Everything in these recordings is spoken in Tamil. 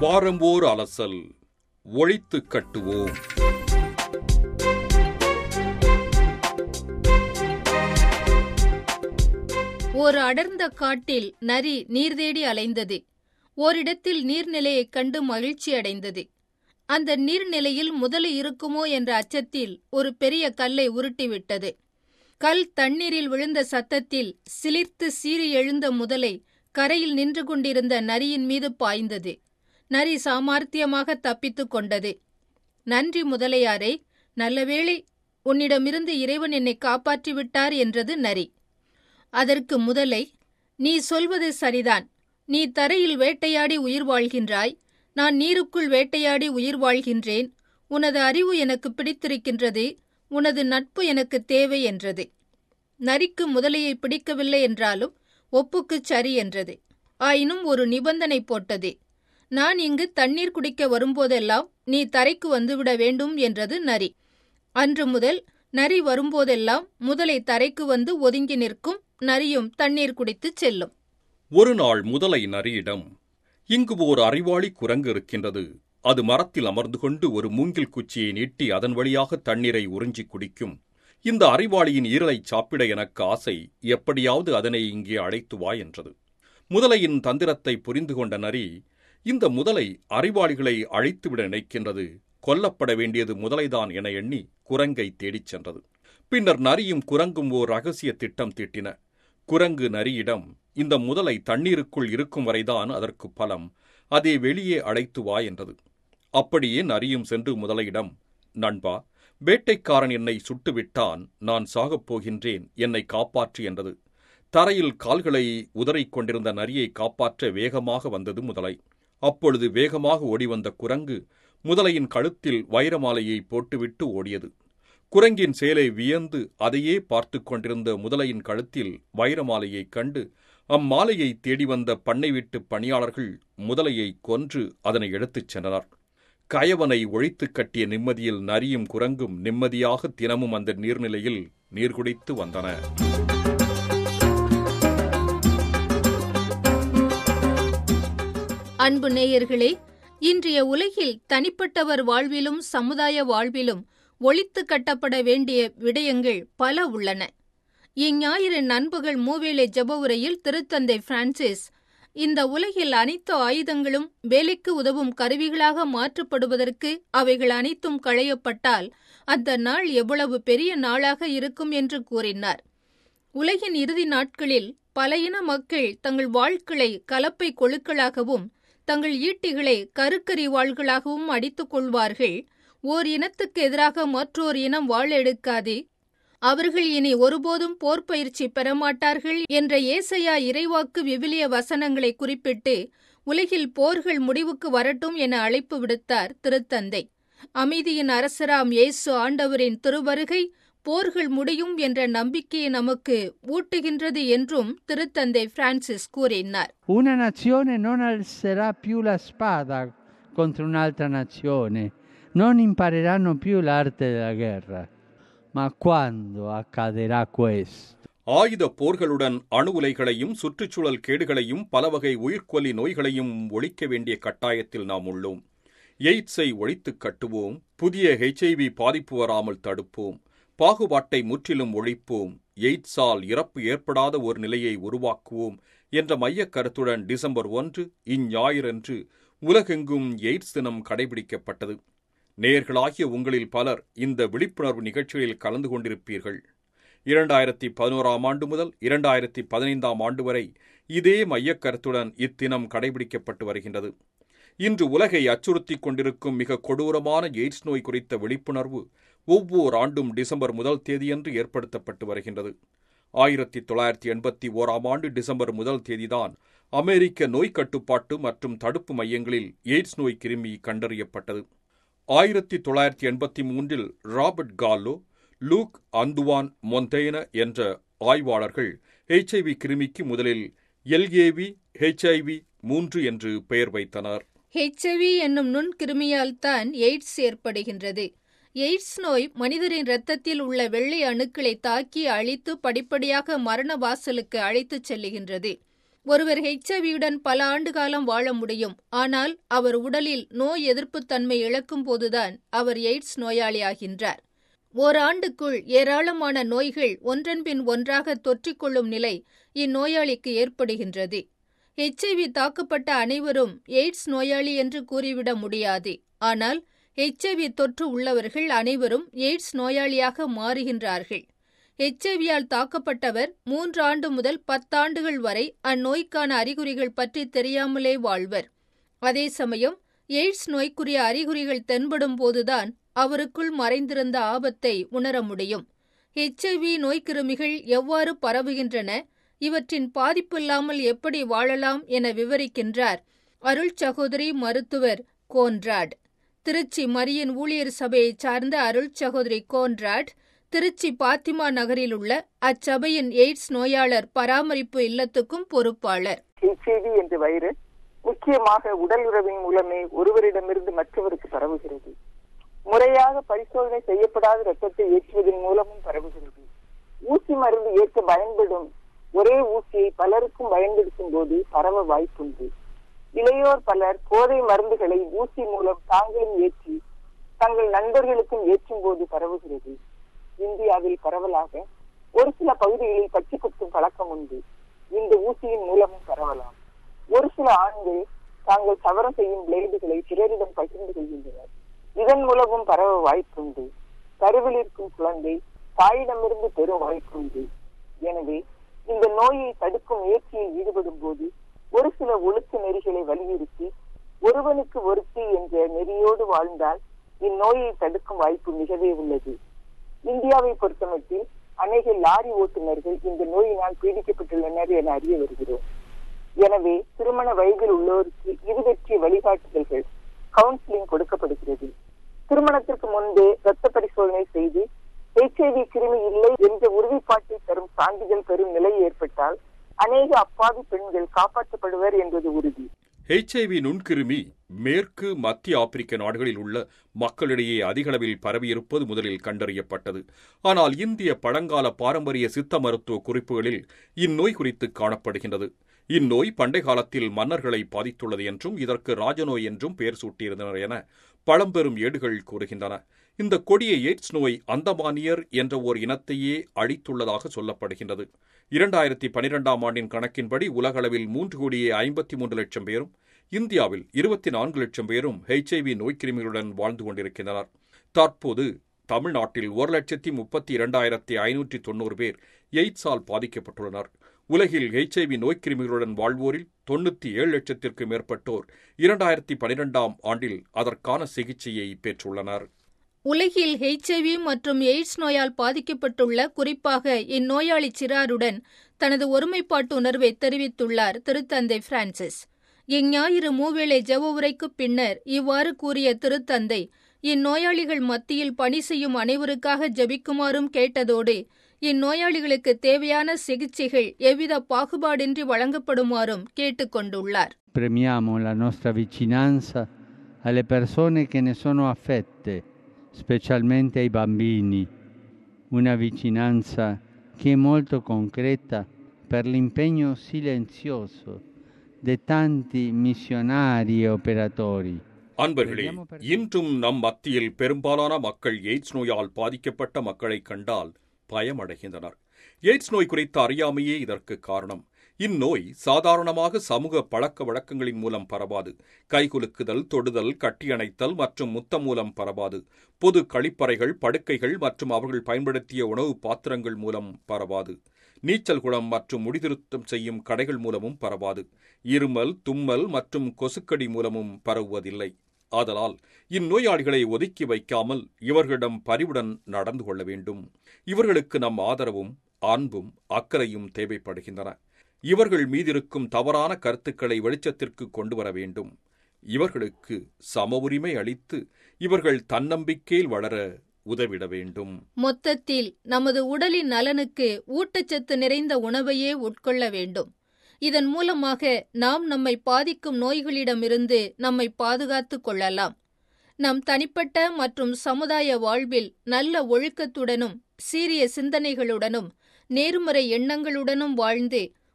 வாரம்போர் அலசல் ஒழித்து கட்டுவோம் ஒரு அடர்ந்த காட்டில் நரி நீர் தேடி அலைந்தது ஓரிடத்தில் நீர்நிலையைக் கண்டு மகிழ்ச்சி அடைந்தது அந்த நீர்நிலையில் முதலை இருக்குமோ என்ற அச்சத்தில் ஒரு பெரிய கல்லை உருட்டிவிட்டது கல் தண்ணீரில் விழுந்த சத்தத்தில் சிலிர்த்து சீறி எழுந்த முதலை கரையில் நின்று கொண்டிருந்த நரியின் மீது பாய்ந்தது நரி சாமர்த்தியமாக தப்பித்துக் கொண்டது நன்றி முதலையாரே நல்லவேளை உன்னிடமிருந்து இறைவன் என்னை காப்பாற்றி விட்டார் என்றது நரி அதற்கு முதலை நீ சொல்வது சரிதான் நீ தரையில் வேட்டையாடி உயிர் வாழ்கின்றாய் நான் நீருக்குள் வேட்டையாடி உயிர் வாழ்கின்றேன் உனது அறிவு எனக்கு பிடித்திருக்கின்றது உனது நட்பு எனக்கு தேவை என்றது நரிக்கு முதலையை பிடிக்கவில்லை என்றாலும் ஒப்புக்குச் சரி என்றது ஆயினும் ஒரு நிபந்தனை போட்டது நான் இங்கு தண்ணீர் குடிக்க வரும்போதெல்லாம் நீ தரைக்கு வந்துவிட வேண்டும் என்றது நரி அன்று முதல் நரி வரும்போதெல்லாம் முதலை தரைக்கு வந்து ஒதுங்கி நிற்கும் நரியும் தண்ணீர் குடித்துச் செல்லும் ஒரு நாள் முதலை நரியிடம் இங்கு ஓர் அறிவாளி குரங்கு இருக்கின்றது அது மரத்தில் அமர்ந்து கொண்டு ஒரு மூங்கில் குச்சியை நீட்டி அதன் வழியாக தண்ணீரை உறிஞ்சி குடிக்கும் இந்த அறிவாளியின் ஈரலைச் சாப்பிட எனக்கு ஆசை எப்படியாவது அதனை இங்கே அழைத்து வா என்றது முதலையின் தந்திரத்தை புரிந்து கொண்ட நரி இந்த முதலை அறிவாளிகளை அழைத்துவிட நினைக்கின்றது கொல்லப்பட வேண்டியது முதலைதான் என எண்ணி குரங்கை தேடிச் சென்றது பின்னர் நரியும் குரங்கும் ஓர் ரகசிய திட்டம் தீட்டின குரங்கு நரியிடம் இந்த முதலை தண்ணீருக்குள் இருக்கும் வரைதான் அதற்கு பலம் அதை வெளியே அழைத்து வா என்றது அப்படியே நரியும் சென்று முதலையிடம் நண்பா வேட்டைக்காரன் என்னை சுட்டுவிட்டான் நான் சாகப் போகின்றேன் என்னை காப்பாற்று என்றது தரையில் கால்களை உதறிக் கொண்டிருந்த நரியை காப்பாற்ற வேகமாக வந்தது முதலை அப்பொழுது வேகமாக ஓடிவந்த குரங்கு முதலையின் கழுத்தில் வைரமாலையை போட்டுவிட்டு ஓடியது குரங்கின் செயலை வியந்து அதையே பார்த்து கொண்டிருந்த முதலையின் கழுத்தில் வைரமாலையைக் கண்டு அம்மாலையை தேடி வந்த பண்ணை வீட்டு பணியாளர்கள் முதலையை கொன்று அதனை எடுத்துச் சென்றனர் கயவனை ஒழித்துக் கட்டிய நிம்மதியில் நரியும் குரங்கும் நிம்மதியாக தினமும் அந்த நீர்நிலையில் நீர்குடித்து வந்தன அன்பு நேயர்களே இன்றைய உலகில் தனிப்பட்டவர் வாழ்விலும் சமுதாய வாழ்விலும் ஒழித்து கட்டப்பட வேண்டிய விடயங்கள் பல உள்ளன இஞ்ஞாயிறு நண்பகல் மூவேளை ஜெப உரையில் திருத்தந்தை பிரான்சிஸ் இந்த உலகில் அனைத்து ஆயுதங்களும் வேலைக்கு உதவும் கருவிகளாக மாற்றப்படுவதற்கு அவைகள் அனைத்தும் களையப்பட்டால் அந்த நாள் எவ்வளவு பெரிய நாளாக இருக்கும் என்று கூறினார் உலகின் இறுதி நாட்களில் பல இன மக்கள் தங்கள் வாழ்க்களை கலப்பை கொழுக்களாகவும் தங்கள் ஈட்டிகளை கருக்கறி வாள்களாகவும் அடித்துக் கொள்வார்கள் ஓர் இனத்துக்கு எதிராக மற்றோர் இனம் வாழ எடுக்காது அவர்கள் இனி ஒருபோதும் போர் பயிற்சி பெறமாட்டார்கள் என்ற ஏசையா இறைவாக்கு விவிலிய வசனங்களை குறிப்பிட்டு உலகில் போர்கள் முடிவுக்கு வரட்டும் என அழைப்பு விடுத்தார் திருத்தந்தை அமைதியின் அரசராம் இயேசு ஆண்டவரின் திருவருகை போர்கள் முடியும் என்ற நம்பிக்கையை நமக்கு ஊட்டுகின்றது என்றும் திருத்தந்தை பிரான்சிஸ் கூறினார் Una nazione non alzerà più la spada contro un'altra nazione, non impareranno più l'arte della guerra. Ma quando accadrà questo? ஆயுத போர்களுடன் அணு உலைகளையும் சுற்றுச்சூழல் கேடுகளையும் பலவகை உயிர்க்கொல்லி நோய்களையும் ஒழிக்க வேண்டிய கட்டாயத்தில் நாம் உள்ளோம் எய்ட்ஸை ஒழித்துக் கட்டுவோம் புதிய ஹெச்ஐவி பாதிப்பு வராமல் தடுப்போம் பாகுபாட்டை முற்றிலும் ஒழிப்போம் எய்ட்ஸால் இறப்பு ஏற்படாத ஒரு நிலையை உருவாக்குவோம் என்ற மையக் கருத்துடன் டிசம்பர் ஒன்று இஞ்ஞாயிறன்று உலகெங்கும் எய்ட்ஸ் தினம் கடைபிடிக்கப்பட்டது நேயர்களாகிய உங்களில் பலர் இந்த விழிப்புணர்வு நிகழ்ச்சிகளில் கலந்து கொண்டிருப்பீர்கள் இரண்டாயிரத்தி பதினோராம் ஆண்டு முதல் இரண்டாயிரத்தி பதினைந்தாம் ஆண்டு வரை இதே மையக் கருத்துடன் இத்தினம் கடைபிடிக்கப்பட்டு வருகின்றது இன்று உலகை அச்சுறுத்திக் கொண்டிருக்கும் மிக கொடூரமான எய்ட்ஸ் நோய் குறித்த விழிப்புணர்வு ஒவ்வொரு ஆண்டும் டிசம்பர் முதல் தேதியன்று ஏற்படுத்தப்பட்டு வருகின்றது ஆயிரத்தி தொள்ளாயிரத்தி எண்பத்தி ஓராம் ஆண்டு டிசம்பர் முதல் தேதிதான் அமெரிக்க நோய் கட்டுப்பாட்டு மற்றும் தடுப்பு மையங்களில் எய்ட்ஸ் நோய் கிருமி கண்டறியப்பட்டது ஆயிரத்தி தொள்ளாயிரத்தி எண்பத்தி மூன்றில் ராபர்ட் கால்லோ லூக் அந்துவான் மொந்தேன என்ற ஆய்வாளர்கள் ஹெச்ஐவி கிருமிக்கு முதலில் எல்ஏவி ஹெச்ஐவி மூன்று என்று பெயர் வைத்தனர் ஹெச்ஐவி என்னும் நுண்கிருமியால் தான் எய்ட்ஸ் ஏற்படுகின்றது எய்ட்ஸ் நோய் மனிதரின் இரத்தத்தில் உள்ள வெள்ளை அணுக்களை தாக்கி அழித்து படிப்படியாக மரண வாசலுக்கு அழைத்துச் செல்லுகின்றது ஒருவர் ஹெச்ஐவியுடன் பல ஆண்டு காலம் வாழ முடியும் ஆனால் அவர் உடலில் நோய் எதிர்ப்புத்தன்மை இழக்கும் போதுதான் அவர் எய்ட்ஸ் நோயாளியாகின்றார் ஓராண்டுக்குள் ஏராளமான நோய்கள் ஒன்றன்பின் ஒன்றாக தொற்றிக்கொள்ளும் நிலை இந்நோயாளிக்கு ஏற்படுகின்றது ஹெச்ஐவி தாக்கப்பட்ட அனைவரும் எய்ட்ஸ் நோயாளி என்று கூறிவிட முடியாது ஆனால் ஹெச்ஐவி தொற்று உள்ளவர்கள் அனைவரும் எய்ட்ஸ் நோயாளியாக மாறுகின்றார்கள் ஹெச்ஐவியால் தாக்கப்பட்டவர் மூன்று ஆண்டு முதல் பத்தாண்டுகள் வரை அந்நோய்க்கான அறிகுறிகள் பற்றி தெரியாமலே வாழ்வர் அதே சமயம் எய்ட்ஸ் நோய்க்குரிய அறிகுறிகள் தென்படும் போதுதான் அவருக்குள் மறைந்திருந்த ஆபத்தை உணர முடியும் ஹெச்ஐவி நோய்க்கிருமிகள் எவ்வாறு பரவுகின்றன இவற்றின் பாதிப்பில்லாமல் எப்படி வாழலாம் என விவரிக்கின்றார் அருள் சகோதரி மருத்துவர் கோன்ராட் திருச்சி மரியன் ஊழியர் சபையைச் சார்ந்த அருள் சகோதரி கோன்ராட் திருச்சி பாத்திமா நகரில் உள்ள அச்சபையின் எய்ட்ஸ் நோயாளர் பராமரிப்பு இல்லத்துக்கும் பொறுப்பாளர் ஹெச்ஐவி என்ற வைரஸ் முக்கியமாக உடல் உறவின் மூலமே ஒருவரிடமிருந்து மற்றவருக்கு பரவுகிறது முறையாக பரிசோதனை செய்யப்படாத ரத்தத்தை ஏற்றுவதன் மூலமும் பரவுகிறது ஊசி மருந்து ஏற்க பயன்படும் ஒரே ஊசியை பலருக்கும் பயன்படுத்தும் போது பரவ வாய்ப்புண்டு இளையோர் பலர் போதை மருந்துகளை ஊசி மூலம் தாங்களும் ஏற்றி தங்கள் நண்பர்களுக்கும் ஏற்றும் போது பரவுகிறது இந்தியாவில் பரவலாக ஒரு சில பகுதிகளில் பச்சை குத்தும் பழக்கம் உண்டு இந்த ஊசியின் மூலமும் பரவலாம் ஒரு சில ஆண்கள் தாங்கள் சவரம் செய்யும் பிளேடுகளை பிறரிடம் பகிர்ந்து கொள்கின்றனர் இதன் மூலமும் பரவ வாய்ப்புண்டு கருவில் இருக்கும் குழந்தை தாயிடமிருந்து பெறும் வாய்ப்புண்டு எனவே இந்த நோயை தடுக்கும் முயற்சியில் ஈடுபடும் போது ஒரு சில ஒழுக்க நெறிகளை வலியுறுத்தி ஒருவனுக்கு ஒருத்தி என்ற நெறியோடு வாழ்ந்தால் இந்நோயை தடுக்கும் வாய்ப்பு மிகவே உள்ளது இந்தியாவை பொறுத்தமட்டில் அநேக லாரி ஓட்டுநர்கள் இந்த நோயினால் பீடிக்கப்பட்டுள்ளனர் என அறிய வருகிறோம் எனவே திருமண வயதில் உள்ளோருக்கு இது பற்றிய வழிகாட்டுதல்கள் கவுன்சிலிங் கொடுக்கப்படுகிறது திருமணத்திற்கு முன்பே இரத்த பரிசோதனை செய்து ஹெச்ஐவி கிருமி இல்லை என்ற உறுதிப்பாட்டை தரும் சான்றிதழ் பெறும் நிலை ஏற்பட்டால் அநேக அப்பாவி பெண்கள் காப்பாற்றப்படுவர் என்பது உறுதி ஹெச்ஐவி நுண்கிருமி மேற்கு மத்திய ஆப்பிரிக்க நாடுகளில் உள்ள மக்களிடையே அதிகளவில் பரவியிருப்பது முதலில் கண்டறியப்பட்டது ஆனால் இந்திய பழங்கால பாரம்பரிய சித்த மருத்துவ குறிப்புகளில் இந்நோய் குறித்து காணப்படுகின்றது இந்நோய் பண்டை காலத்தில் மன்னர்களை பாதித்துள்ளது என்றும் இதற்கு ராஜநோய் என்றும் பெயர் சூட்டியிருந்தனர் என பழம்பெரும் ஏடுகள் கூறுகின்றன இந்த கொடிய எய்ட்ஸ் நோய் அந்தமானியர் என்ற ஓர் இனத்தையே அழித்துள்ளதாக சொல்லப்படுகின்றது இரண்டாயிரத்தி பனிரெண்டாம் ஆண்டின் கணக்கின்படி உலகளவில் மூன்று கோடியே ஐம்பத்தி மூன்று லட்சம் பேரும் இந்தியாவில் இருபத்தி நான்கு லட்சம் பேரும் ஹெச்ஐவி நோய்க்கிருமிகளுடன் வாழ்ந்து கொண்டிருக்கின்றனர் தற்போது தமிழ்நாட்டில் ஒரு லட்சத்தி முப்பத்தி இரண்டாயிரத்தி ஐநூற்றி தொண்ணூறு பேர் எய்ட்ஸால் பாதிக்கப்பட்டுள்ளனர் உலகில் ஹெச்ஐவி நோய்க்கிருமிகளுடன் வாழ்வோரில் தொண்ணூற்றி ஏழு லட்சத்திற்கு மேற்பட்டோர் இரண்டாயிரத்தி பனிரெண்டாம் ஆண்டில் அதற்கான சிகிச்சையை பெற்றுள்ளனர் உலகில் ஹெச்ஐவி மற்றும் எய்ட்ஸ் நோயால் பாதிக்கப்பட்டுள்ள குறிப்பாக இந்நோயாளி சிறாருடன் தனது ஒருமைப்பாட்டு உணர்வை தெரிவித்துள்ளார் திருத்தந்தை பிரான்சிஸ் இஞ்ஞாயிறு மூவேளை ஜெப உரைக்குப் பின்னர் இவ்வாறு கூறிய திருத்தந்தை இந்நோயாளிகள் மத்தியில் பணி செய்யும் அனைவருக்காக ஜெபிக்குமாறும் கேட்டதோடு இந்நோயாளிகளுக்கு தேவையான சிகிச்சைகள் எவ்வித பாகுபாடின்றி வழங்கப்படுமாறும் கேட்டுக்கொண்டுள்ளார் Premiamo la nostra vicinanza alle persone che ne sono affette, specialmente ai bambini, una vicinanza che è molto concreta per l'impegno silenzioso di tanti missionari e operatori. அன்பர்களே இன்றும் நம் மத்தியில் பெரும்பாலான மக்கள் எய்ட்ஸ் நோயால் பாதிக்கப்பட்ட மக்களை கண்டால் பயமடைகின்றனர் எய்ட்ஸ் நோய் குறித்த அறியாமையே இதற்கு காரணம் இந்நோய் சாதாரணமாக சமூக பழக்க வழக்கங்களின் மூலம் பரவாது கைகுலுக்குதல் தொடுதல் கட்டியணைத்தல் மற்றும் முத்தம் மூலம் பரவாது பொது கழிப்பறைகள் படுக்கைகள் மற்றும் அவர்கள் பயன்படுத்திய உணவு பாத்திரங்கள் மூலம் பரவாது நீச்சல் குளம் மற்றும் முடிதிருத்தம் செய்யும் கடைகள் மூலமும் பரவாது இருமல் தும்மல் மற்றும் கொசுக்கடி மூலமும் பரவுவதில்லை ஆதலால் இந்நோயாளிகளை ஒதுக்கி வைக்காமல் இவர்களிடம் பரிவுடன் நடந்து கொள்ள வேண்டும் இவர்களுக்கு நம் ஆதரவும் அன்பும் அக்கறையும் தேவைப்படுகின்றன இவர்கள் மீதிருக்கும் தவறான கருத்துக்களை வெளிச்சத்திற்கு கொண்டு வர வேண்டும் இவர்களுக்கு சம உரிமை அளித்து இவர்கள் தன்னம்பிக்கையில் வளர உதவிட வேண்டும் மொத்தத்தில் நமது உடலின் நலனுக்கு ஊட்டச்சத்து நிறைந்த உணவையே உட்கொள்ள வேண்டும் இதன் மூலமாக நாம் நம்மை பாதிக்கும் நோய்களிடமிருந்து நம்மை பாதுகாத்துக் கொள்ளலாம் நம் தனிப்பட்ட மற்றும் சமுதாய வாழ்வில் நல்ல ஒழுக்கத்துடனும் சீரிய சிந்தனைகளுடனும் நேர்மறை எண்ணங்களுடனும் வாழ்ந்து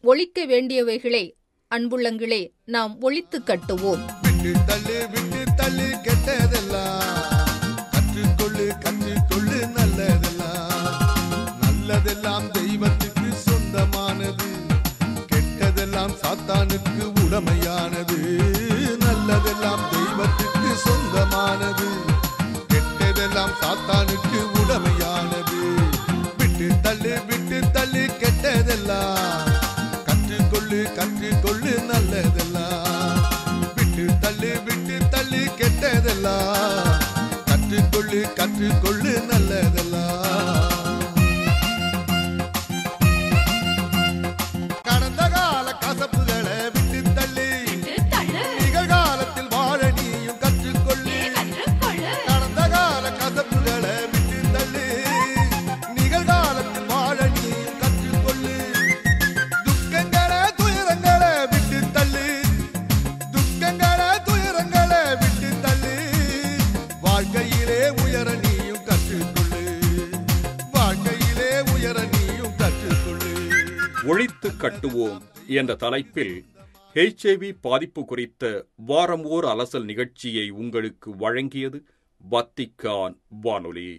ஒழிக்க வேண்டியவைகளை அன்புள்ளங்களே நாம் ஒழித்து கட்டுவோம் விட்டு தள்ளு விட்டு தள்ளு கெட்டதெல்லாம் கற்றுக்கொள்ளு கற்றுக்கொள்ளு நல்லதெல்லாம் நல்லதெல்லாம் தெய்வத்துக்கு சொந்தமானது கெட்டதெல்லாம் சாத்தானுக்கு உடமையானது நல்லதெல்லாம் தெய்வத்துக்கு சொந்தமானது கெட்டதெல்லாம் சாத்தானுக்கு உடமையானது விட்டு தள்ளு விட்டு தள்ளு கெட்டதெல்லாம் கற்றுக்கொள்ளு கற்றுக்கொள்ளு நல்லதெல்லாம் விட்டு தள்ளு விட்டு தள்ளு கெட்டதெல்லாம் கற்றுக்கொள்ளு கற்றுக்கொள்ளு நல்லதெல்லாம் கடந்த கால கசப்புகளை விட்டு தள்ளி நிகழ்காலத்தில் வாழ நீயும் கற்றுக்கொள்ளு கடந்த கால கசப்புகளை விட்டு தள்ளி நிகழ்காலத்தில் வாழ நீயும் கற்றுக்கொள்ளு துக்கங்களை துயரங்களை விட்டு தள்ளு துக்கங்களை துயரங்களை விட்டு தள்ளு வாழ்க்கையிலே உயர நீயும் கற்றுக்கொள்ளு வாழ்க்கையிலே உயர நீயும் கற்றுக்கொள்ளு ஒழித்து கட்டுவோம் என்ற தலைப்பில் ஹெச்ஐவி பாதிப்பு குறித்த வாரம் ஓர் அலசல் நிகழ்ச்சியை உங்களுக்கு வழங்கியது வத்திக்கான் வானொலி